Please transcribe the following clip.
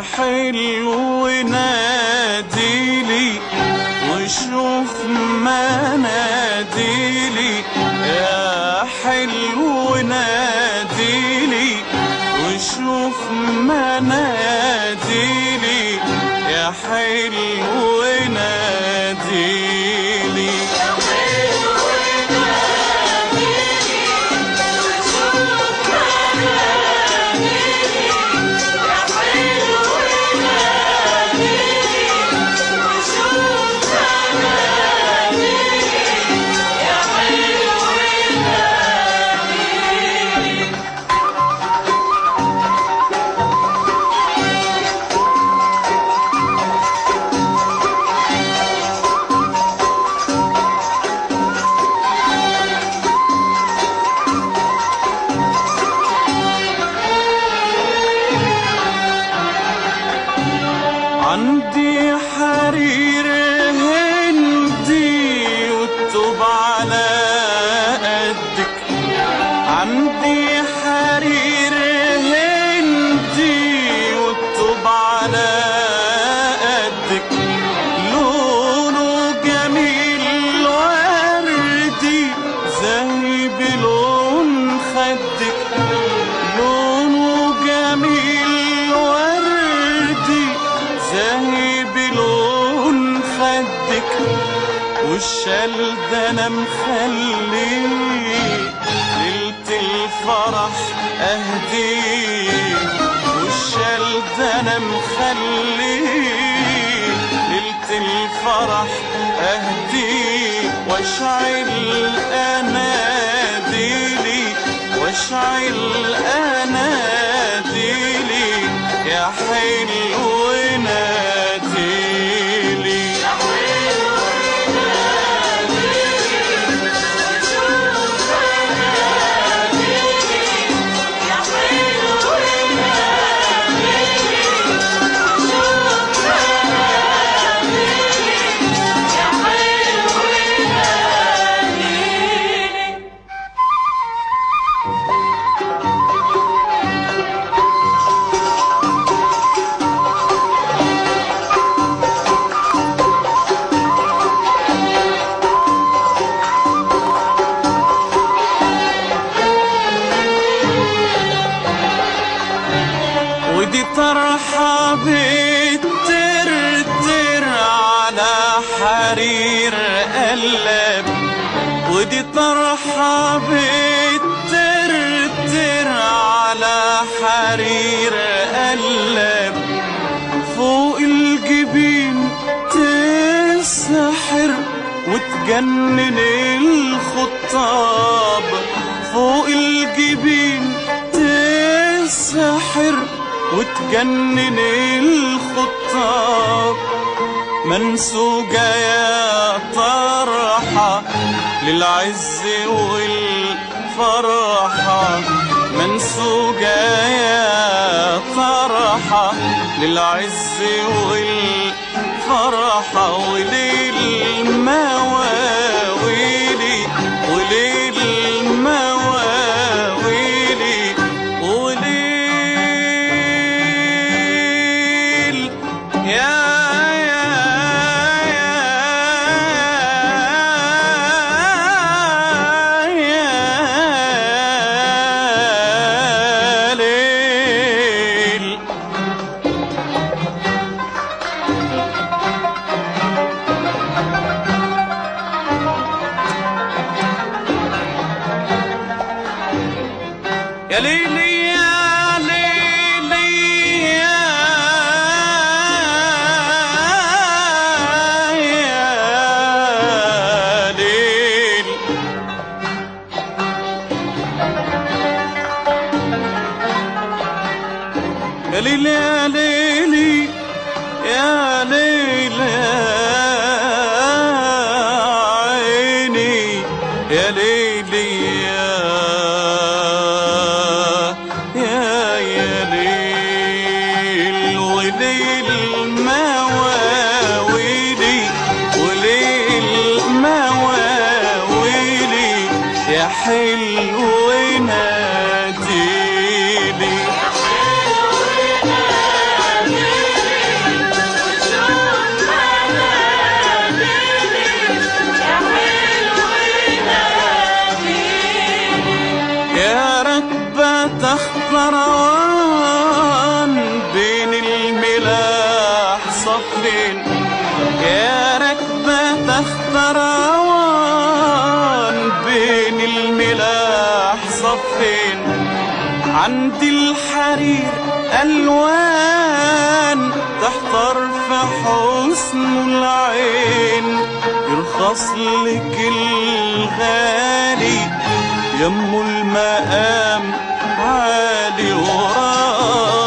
حلو ناديلي وشوف مناديلي يا حلو ناديلي وشوف مناديلي يا حلو ناديلي عندي حرير هندي والطوب على قدك عندي حرير هندي والطوب على قدك لونه جميل وردي زي بلون خدك لونه جميل وردي زي بلون خدك والشال ده انا مخليه ليلة الفرح اهديه والشال ده انا مخليه ليلة الفرح اهديه واشعل اناديلي واشعل اناديلي يا حلو ناديلي ودي طرحة بترتر على حرير قلب ودي طرحة بترتر على حرير قلب فوق الجبين تسحر وتجنن الخطاب فوق الجبين تسحر وتجنن الخطاب منسوجة يا طرحة للعز والفرحة منسوجة يا طرحة للعز والفرحة وللمواويلي وللمواويلي وليل يا يا يا يا ليل يا ليلي يا ليلي يا يا ليل يا ليلي يا ليلي يا ليلي يا عيني يا ليلي يا يا يا ليل وليل مواويلي وليل مواويلي يا حلو ناديلي اختروان بين الملاح صفين يا ركبة اختروان بين الملاح صفين عند الحرير ألوان تحتر في حسن العين يرخص لك الغالي يم المقام عالي وراه